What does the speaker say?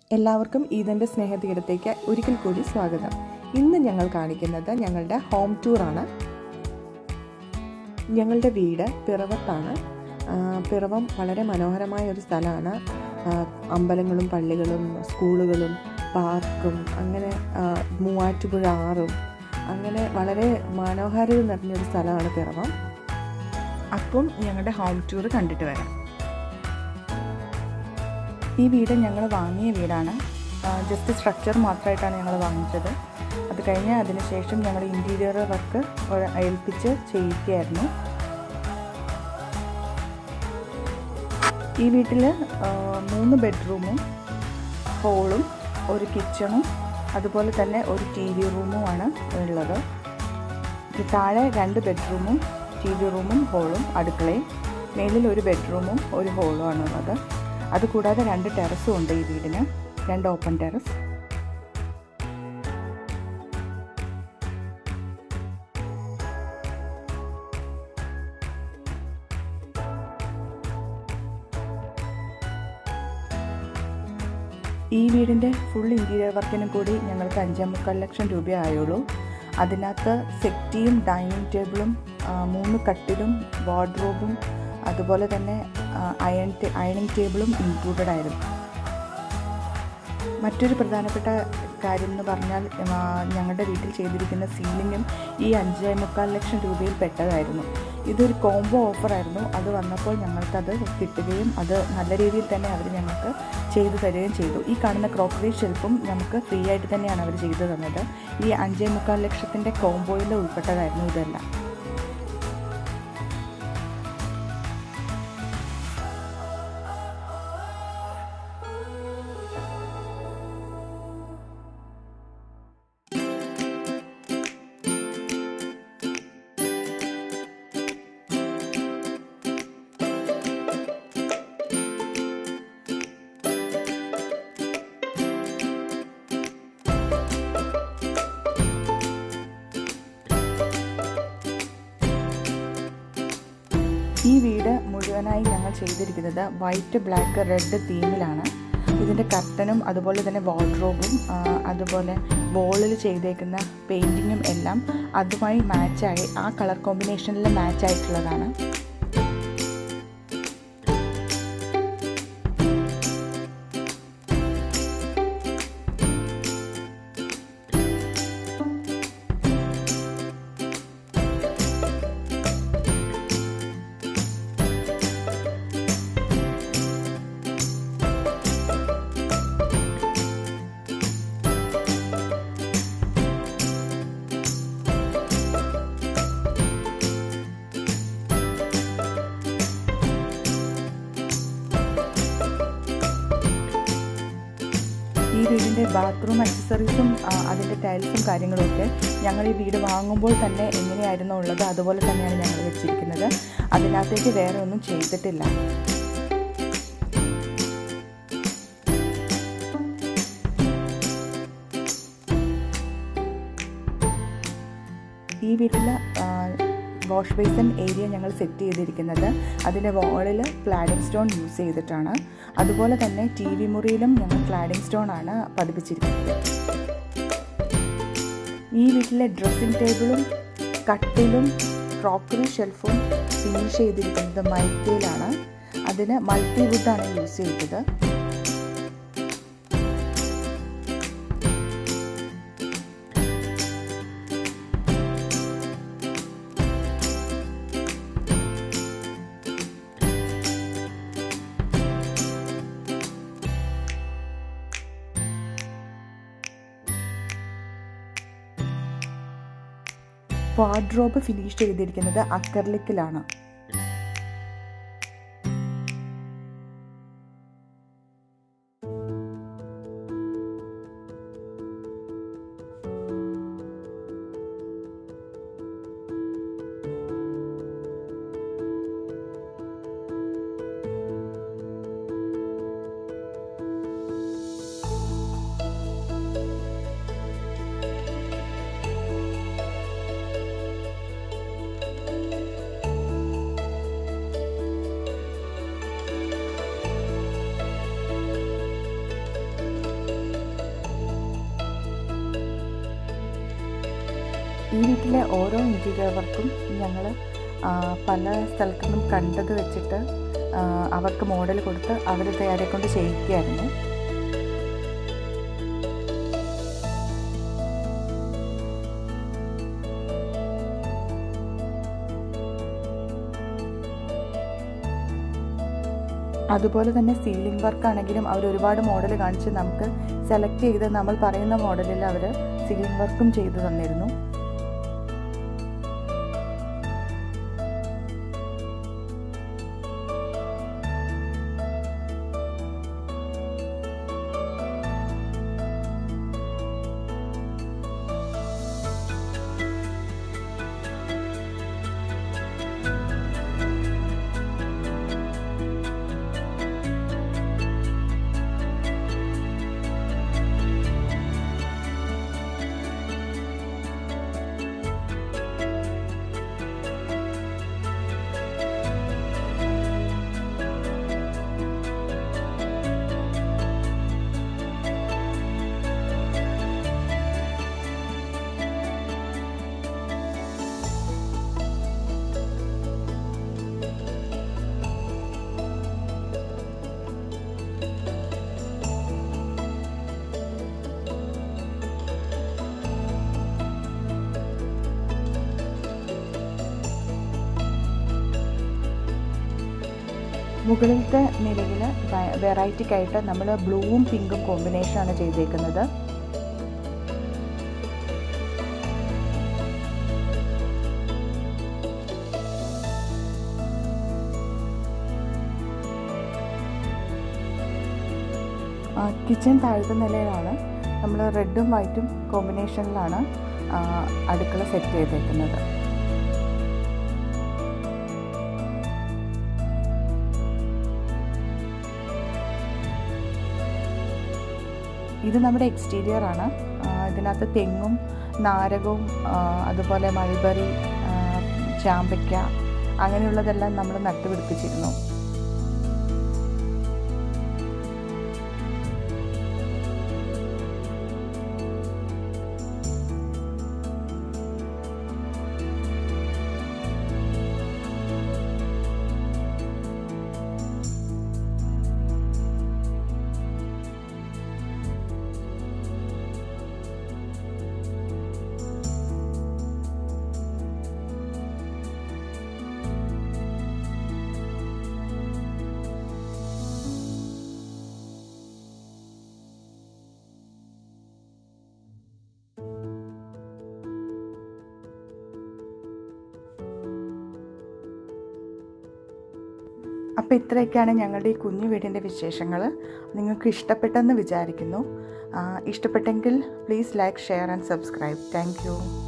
എല്ലാവർക്കും ഈദൻ്റെ സ്നേഹതീരത്തേക്ക് ഒരിക്കൽ കൂടി സ്വാഗതം ഇന്ന് ഞങ്ങൾ കാണിക്കുന്നത് ഞങ്ങളുടെ ഹോം ടൂറാണ് ഞങ്ങളുടെ വീട് പിറവത്താണ് ആ, പിറവം വളരെ മനോഹരമായ ഒരു സ്ഥലമാണ് ആ, അമ്പലങ്ങളും പള്ളികളും സ്കൂളുകളും പാർക്കും അങ്ങനെ ആ, മൂവാറ്റുപുഴ ആറും അങ്ങനെ വളരെ മനോഹാരിത നിറഞ്ഞൊരു സ്ഥലമാണ് പിറവം അപ്പം ഞങ്ങളുടെ ഹോം ടൂർ കണ്ടിട്ട് വരാം ഈ വീട് ഞങ്ങൾ വാങ്ങിയ വീടാണ് ജസ്റ്റ് സ്ട്രക്ചർ മാത്രമായിട്ടാണ് ഞങ്ങൾ വാങ്ങിച്ചത് അത് കഴിഞ്ഞ് അതിനുശേഷം ഞങ്ങൾ ഇൻറ്റീരിയർ വർക്ക് ഏൽപ്പിച്ച് ചെയ്യിക്കുകയായിരുന്നു ഈ വീട്ടിൽ മൂന്ന് ബെഡ്റൂമും ഹോളും ഒരു കിച്ചണും അതുപോലെ തന്നെ ഒരു ടി വി റൂമുമാണ് ഉള്ളത് ഇത് താഴെ രണ്ട് ബെഡ്റൂമും ടി വി റൂമും ഹോളും അടുക്കളയും മേളിൽ ഒരു ബെഡ്റൂമും ഒരു ഹോളും ആണ് ഉള്ളത് അതുകൂടാതെ രണ്ട് ടെറസും ഉണ്ട് ഈ വീടിന് രണ്ട് ഓപ്പൺ ടെറസ് ഈ വീടിൻ്റെ ഫുൾ ഇൻറ്റീരിയർ വർക്കിനും കൂടി ഞങ്ങൾക്ക് അഞ്ചേ മുക്കാൽ ലക്ഷം രൂപയേ ആയുള്ളൂ അതിനകത്ത് സെറ്റിയും ഡൈനിങ് ടേബിളും ആ, മൂന്ന് കട്ടിലും വാർഡ്രോബും അതുപോലെ തന്നെ അയൺ അയണിങ് ടേബിളും ഇൻക്ലൂഡഡ് ആയിരുന്നു മറ്റൊരു പ്രധാനപ്പെട്ട കാര്യം എന്ന് പറഞ്ഞാൽ ആ, ഞങ്ങളുടെ വീട്ടിൽ ചെയ്തിരിക്കുന്ന സീലിങ്ങും ഈ അഞ്ചേ മുക്കാൽ ലക്ഷം രൂപയിൽ പെട്ടതായിരുന്നു ഇതൊരു കോംബോ ഓഫറായിരുന്നു അത് വന്നപ്പോൾ ഞങ്ങൾക്കത് കിട്ടുകയും അത് നല്ല രീതിയിൽ തന്നെ അവർ ഞങ്ങൾക്ക് ചെയ്തു തരികയും ചെയ്തു ഈ കാണുന്ന ക്രോക്കറി ഷെൽഫും നമുക്ക് ഫ്രീ ആയിട്ട് തന്നെയാണ് അവർ ചെയ്തു തന്നത് ഈ അഞ്ചേ മുക്കാൽ ലക്ഷത്തിൻ്റെ കോംബോയിൽ ഉൾപ്പെട്ടതായിരുന്നു ഇതെല്ലാം ഈ വീട് മുഴുവനായി ഞങ്ങൾ ചെയ്തിരിക്കുന്നത് വൈറ്റ് ബ്ലാക്ക് റെഡ് തീമിലാണ് ഇതിൻ്റെ കർട്ടനും അതുപോലെ തന്നെ വാർഡ്രോബും അതുപോലെ വോളിൽ ചെയ്തേക്കുന്ന പെയിൻറ്റിങ്ങും എല്ലാം അതുമായി മാച്ചായി ആ കളർ കോമ്പിനേഷനിൽ മാച്ച് ആയിട്ടുള്ളതാണ് ഈ വീടിൻ്റെ ബാത്റൂം അക്സസറീസും അതിൻ്റെ ടൈൽസും കാര്യങ്ങളുമൊക്കെ ഞങ്ങൾ ഈ വീട് വാങ്ങുമ്പോൾ തന്നെ എങ്ങനെയായിരുന്നു ഉള്ളത് അതുപോലെ തന്നെയാണ് ഞങ്ങൾ വെച്ചിരിക്കുന്നത് അതിനകത്തേക്ക് വേറെ ഒന്നും ചെയ്തിട്ടില്ല ഈ വീട്ടിൽ വാഷ് ബേസിൻ ഏരിയ ഞങ്ങൾ സെറ്റ് ചെയ്തിരിക്കുന്നത് അതിൻ്റെ വാളിൽ ക്ലാഡിംഗ് സ്റ്റോൺ യൂസ് ചെയ്തിട്ടാണ് അതുപോലെ തന്നെ ടി വി മുറിയിലും ഞങ്ങൾ ക്ലാഡിംഗ് സ്റ്റോൺ ആണ് പതിപ്പിച്ചിരിക്കുന്നത് ഈ വീട്ടിലെ ഡ്രസ്സിംഗ് ടേബിളും കട്ടിലും ക്രോക്കറി ഷെൽഫും ഫിനിഷ് ചെയ്തിരിക്കുന്നത് മൈക്കയിലാണ് അതിന് മൾട്ടി വുഡാണ് യൂസ് ചെയ്തത് വാർഡ്രോബ് ഫിനിഷ് ചെയ്തിരിക്കുന്നത് അക്കർലിക്കിലാണ് ഈ വീട്ടിലെ ഓരോ ഇൻറ്റീരിയർ വർക്കും ഞങ്ങൾ പല സ്ഥലത്തു നിന്നും കണ്ടത് വെച്ചിട്ട് ആ, അവർക്ക് മോഡൽ കൊടുത്ത് അവർ തയ്യാറെ കൊണ്ട് ചെയ്യിക്കുകയായിരുന്നു അതുപോലെ തന്നെ സീലിംഗ് വർക്ക് ആണെങ്കിലും അവർ ഒരുപാട് മോഡൽ കാണിച്ച് നമുക്ക് സെലക്ട് ചെയ്ത് നമ്മൾ പറയുന്ന മോഡലിൽ അവർ സീലിംഗ് വർക്കും ചെയ്തു തന്നിരുന്നു മുകളിലത്തെ നിലയിൽ വെറൈറ്റിക്കായിട്ട് നമ്മൾ ബ്ലൂവും പിങ്കും കോമ്പിനേഷനാണ് ചെയ്തേക്കുന്നത് കിച്ചൺ താഴത്തെ നിലയിലാണ് നമ്മൾ റെഡും വൈറ്റും കോമ്പിനേഷനിലാണ് ആ, അടുക്കള സെറ്റ് ചെയ്തേക്കുന്നത് ഇത് നമ്മുടെ എക്സ്റ്റീരിയർ ആണ് ആ, ഇതിനകത്ത് തെങ്ങും നാരകവും ആ, അതുപോലെ മൾബറി ആ, ചാമ്പയ്ക്ക അങ്ങനെയുള്ളതെല്ലാം നമ്മൾ നട്ടുപിടിപ്പിച്ചിരുന്നു അപ്പോൾ ഇത്രയൊക്കെയാണ് ഞങ്ങളുടെ ഈ കുഞ്ഞു വീടിൻ്റെ വിശേഷങ്ങൾ നിങ്ങൾക്ക് ഇഷ്ടപ്പെട്ടെന്ന് വിചാരിക്കുന്നു ആ, ഇഷ്ടപ്പെട്ടെങ്കിൽ please like share and subscribe thank U